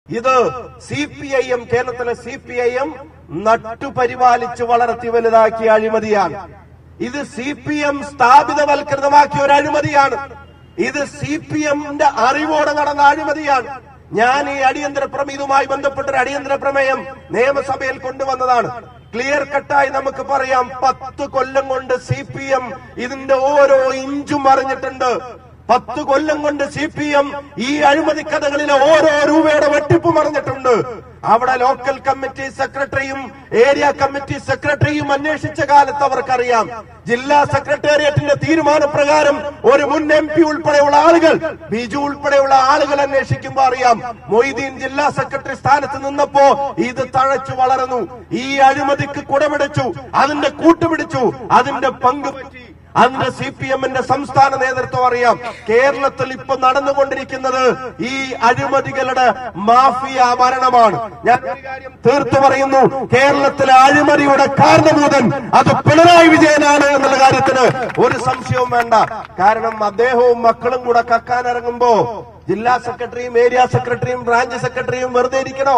ഇത് C P I M കേരളത്തിലെ C P I M നട്ടുപരിപാലിച്ച് വളർത്തി വലുതാക്കിയ അഴിമതിയാണ് ഇത് സി പി എം സ്ഥാപിതവൽകൃതമാക്കിയ ഒരു അഴിമതിയാണ് ഇത് സി പി എമ്മിന്റെ അറിവോടെ നടന്ന അഴിമതിയാണ് ഞാൻ ഈ അടിയന്തര പ്രമേയം ഇതുമായി ബന്ധപ്പെട്ട ഒരു അടിയന്തര പ്രമേയം നിയമസഭയിൽ കൊണ്ടുവന്നതാണ് ക്ലിയർ കട്ടായി നമുക്ക് പറയാം പത്ത് കൊല്ലം കൊണ്ട് സി പി എം ഇതിന്റെ ഓരോ ഇഞ്ചും അറിഞ്ഞിട്ടുണ്ട് പത്ത് കൊല്ലം കൊണ്ട് സി പി എം ഈ അഴിമതി കഥകളിലെ ഓരോ രൂപയുടെ വെട്ടിപ്പ് മറിഞ്ഞിട്ടുണ്ട് അവിടെ ലോക്കൽ കമ്മിറ്റി സെക്രട്ടറിയും ഏരിയ കമ്മിറ്റി സെക്രട്ടറിയും അന്വേഷിച്ച കാലത്ത് അവർക്കറിയാം ജില്ലാ സെക്രട്ടേറിയറ്റിന്റെ തീരുമാനപ്രകാരം ഒരു മുൻ എം പി ഉൾപ്പെടെയുള്ള ആളുകൾ ബിജു ഉൾപ്പെടെയുള്ള ആളുകൾ അന്വേഷിക്കുമ്പോൾ അറിയാം മൊയ്തീൻ ജില്ലാ സെക്രട്ടറി സ്ഥാനത്ത് നിന്നപ്പോ ഇത് തഴച്ചു വളർന്നു ഈ അഴിമതിക്ക് കുടപിടിച്ചു അതിന്റെ കൂട്ടുപിടിച്ചു അതിന്റെ പങ്ക് പറ്റി അതിന്റെ സി പി എമ്മിന്റെ സംസ്ഥാന നേതൃത്വം അറിയാം കേരളത്തിൽ ഇപ്പൊ നടന്നുകൊണ്ടിരിക്കുന്നത് ഈ അഴിമതികളുടെ മാഫിയ ഭരണമാണ് ഞാൻ ഒരു കാര്യം തീർത്തു പറയുന്നു കേരളത്തിലെ അഴിമതിയുടെ കാരണഭൂതൻ അത് പിണറായി വിജയനാണ് എന്നുള്ള കാര്യത്തിന് ഒരു സംശയവും വേണ്ട കാരണം അദ്ദേഹവും മക്കളും കൂടെ കക്കാനിറങ്ങുമ്പോ ജില്ലാ സെക്രട്ടറിയും ഏരിയ സെക്രട്ടറിയും ബ്രാഞ്ച് സെക്രട്ടറിയും വെറുതെ ഇരിക്കണോ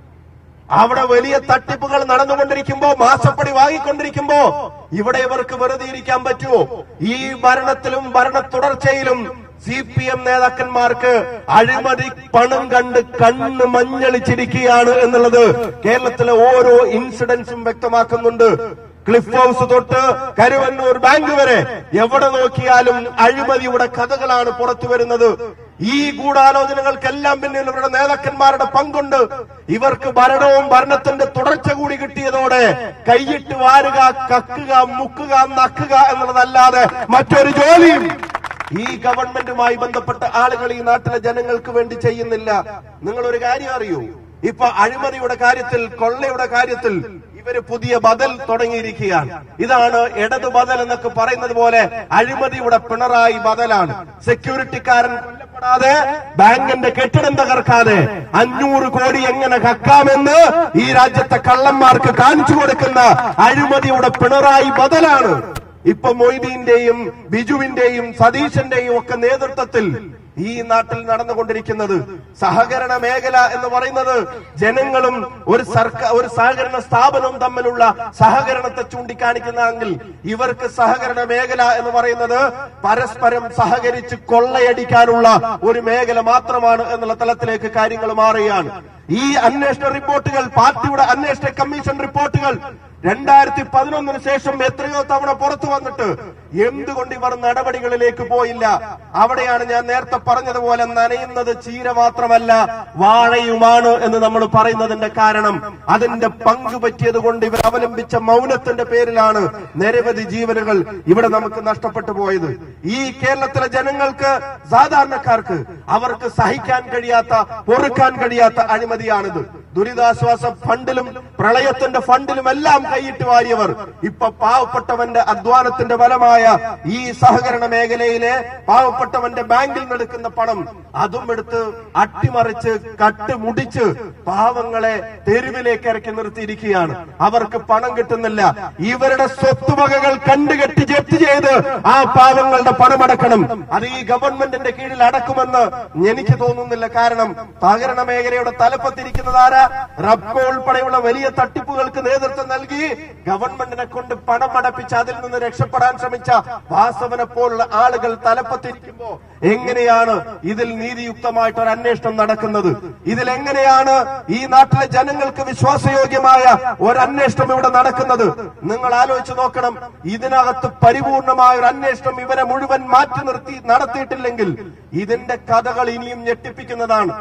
അവിടെ വലിയ തട്ടിപ്പുകൾ നടന്നുകൊണ്ടിരിക്കുമ്പോ മാസപ്പടി വാങ്ങിക്കൊണ്ടിരിക്കുമ്പോ ഇവിടെ ഇവർക്ക് വെറുതെ ഇരിക്കാൻ പറ്റുമോ ഈ ഭരണത്തിലും ഭരണ തുടർച്ചയിലും സി പി എം നേതാക്കന്മാർക്ക് അഴിമതി പണം കണ്ട് കണ്ണ് മഞ്ഞളിച്ചിരിക്കുകയാണ് എന്നുള്ളത് കേരളത്തിലെ ഓരോ ഇൻസിഡൻസും വ്യക്തമാക്കുന്നുണ്ട് ക്ലിഫ് ഹൗസ് തൊട്ട് കരുവന്നൂർ ബാങ്ക് വരെ എവിടെ നോക്കിയാലും അഴിമതിയുടെ കഥകളാണ് പുറത്തു വരുന്നത് ഈ ഗൂഢാലോചനകൾക്കെല്ലാം പിന്നിൽ ഇവരുടെ നേതാക്കന്മാരുടെ പങ്കുണ്ട് ഇവർക്ക് ഭരണവും ഭരണത്തിന്റെ തുടർച്ച കൂടി കിട്ടിയതോടെ കൈയിട്ട് വാരുക കക്കുക മുക്കുക നക്കുക എന്നുള്ളതല്ലാതെ മറ്റൊരു ജോലിയും ഈ ഗവൺമെന്റുമായി ബന്ധപ്പെട്ട ആളുകൾ ഈ നാട്ടിലെ ജനങ്ങൾക്ക് വേണ്ടി ചെയ്യുന്നില്ല നിങ്ങൾ ഒരു കാര്യം അറിയൂ ഇപ്പൊ അഴിമതിയുടെ കാര്യത്തിൽ കൊള്ളയുടെ കാര്യത്തിൽ ഇവര് പുതിയ ബദൽ തുടങ്ങിയിരിക്കുകയാണ് ഇതാണ് ഇടത് ബദൽ എന്നൊക്കെ പറയുന്നത് പോലെ അഴിമതിയുടെ പിണറായി ബദലാണ് സെക്യൂരിറ്റിക്കാരൻ കൊല്ലപ്പെടാതെ ബാങ്കിന്റെ കെട്ടിടം തകർക്കാതെ അഞ്ഞൂറ് കോടി എങ്ങനെ കക്കാമെന്ന് ഈ രാജ്യത്തെ കള്ളന്മാർക്ക് കാണിച്ചു കൊടുക്കുന്ന അഴിമതിയുടെ പിണറായി ബദലാണ് ഇപ്പൊ മൊയ്തീന്റെയും ബിജുവിന്റെയും സതീശന്റെയും ഒക്കെ നേതൃത്വത്തിൽ ഈ നാട്ടിൽ നടന്നുകൊണ്ടിരിക്കുന്നത് സഹകരണ മേഖല എന്ന് പറയുന്നത് ജനങ്ങളും ഒരു സർക്കാർ ഒരു സഹകരണ സ്ഥാപനവും തമ്മിലുള്ള സഹകരണത്തെ ചൂണ്ടിക്കാണിക്കുന്നതെങ്കിൽ ഇവർക്ക് സഹകരണ മേഖല എന്ന് പറയുന്നത് പരസ്പരം സഹകരിച്ച് കൊള്ളയടിക്കാനുള്ള ഒരു മേഖല മാത്രമാണ് എന്നുള്ള തലത്തിലേക്ക് കാര്യങ്ങൾ മാറുകയാണ് ഈ അന്വേഷണ റിപ്പോർട്ടുകൾ പാർട്ടിയുടെ അന്വേഷണ കമ്മീഷൻ റിപ്പോർട്ടുകൾ രണ്ടായിരത്തി പതിനൊന്നിന് ശേഷം എത്രയോ തവണ പുറത്തു വന്നിട്ട് എന്തുകൊണ്ട് ഇവർ നടപടികളിലേക്ക് പോയില്ല അവിടെയാണ് ഞാൻ നേരത്തെ പറഞ്ഞതുപോലെ നനയുന്നത് ചീര മാത്രമല്ല വാഴയുമാണ് എന്ന് നമ്മൾ പറയുന്നതിന്റെ കാരണം അതിന്റെ പങ്ക് പറ്റിയത് കൊണ്ട് ഇവർ അവലംബിച്ച മൗനത്തിന്റെ പേരിലാണ് നിരവധി ജീവനുകൾ ഇവിടെ നമുക്ക് നഷ്ടപ്പെട്ടു പോയത് ഈ കേരളത്തിലെ ജനങ്ങൾക്ക് സാധാരണക്കാർക്ക് അവർക്ക് സഹിക്കാൻ കഴിയാത്ത പൊറുക്കാൻ കഴിയാത്ത അഴിമതിയാണിത് ദുരിതാശ്വാസ ഫണ്ടിലും പ്രളയത്തിന്റെ ഫണ്ടിലും എല്ലാം കൈയിട്ട് വാരിയവർ ഇപ്പൊ പാവപ്പെട്ടവന്റെ അധ്വാനത്തിന്റെ ഫലമായ ഈ സഹകരണ മേഖലയിലെ പാവപ്പെട്ടവന്റെ ബാങ്കിൽ നിന്നെടുക്കുന്ന പണം അതും എടുത്ത് അട്ടിമറിച്ച് കട്ടുമുടിച്ച് പാവങ്ങളെ തെരുവിലേക്ക് ഇറക്കി നിർത്തിയിരിക്കുകയാണ് അവർക്ക് പണം കിട്ടുന്നില്ല ഇവരുടെ സ്വത്തുവകകൾ കണ്ടുകെട്ടി ജപ്തി ചെയ്ത് ആ പാവങ്ങളുടെ പണമടക്കണം അത് ഈ ഗവൺമെന്റിന്റെ കീഴിൽ അടക്കുമെന്ന് എനിക്ക് തോന്നുന്നില്ല കാരണം സഹകരണ മേഖലയുടെ തലപ്പത്തിരിക്കുന്നത് ആരാ റബ്കോ ഉൾപ്പെടെയുള്ള വലിയ തട്ടിപ്പുകൾക്ക് നേതൃത്വം നൽകി ഗവൺമെന്റിനെ കൊണ്ട് പണം അടപ്പിച്ച് അതിൽ നിന്ന് രക്ഷപ്പെടാൻ ശ്രമിച്ച വാസവനെ പോലുള്ള ആളുകൾ തലപ്പത്തിരിക്കുമ്പോ എങ്ങനെയാണ് ഇതിൽ നീതിയുക്തമായിട്ട് ഒരു അന്വേഷണം നടക്കുന്നത് ഇതിൽ എങ്ങനെയാണ് ഈ നാട്ടിലെ ജനങ്ങൾക്ക് വിശ്വാസയോഗ്യമായ ഒരു അന്വേഷണം ഇവിടെ നടക്കുന്നത് നിങ്ങൾ ആലോചിച്ച് നോക്കണം ഇതിനകത്ത് പരിപൂർണമായ ഒരു അന്വേഷണം ഇവരെ മുഴുവൻ മാറ്റി നിർത്തി നടത്തിയിട്ടില്ലെങ്കിൽ ഇതിന്റെ കഥകൾ ഇനിയും ഞെട്ടിപ്പിക്കുന്നതാണ്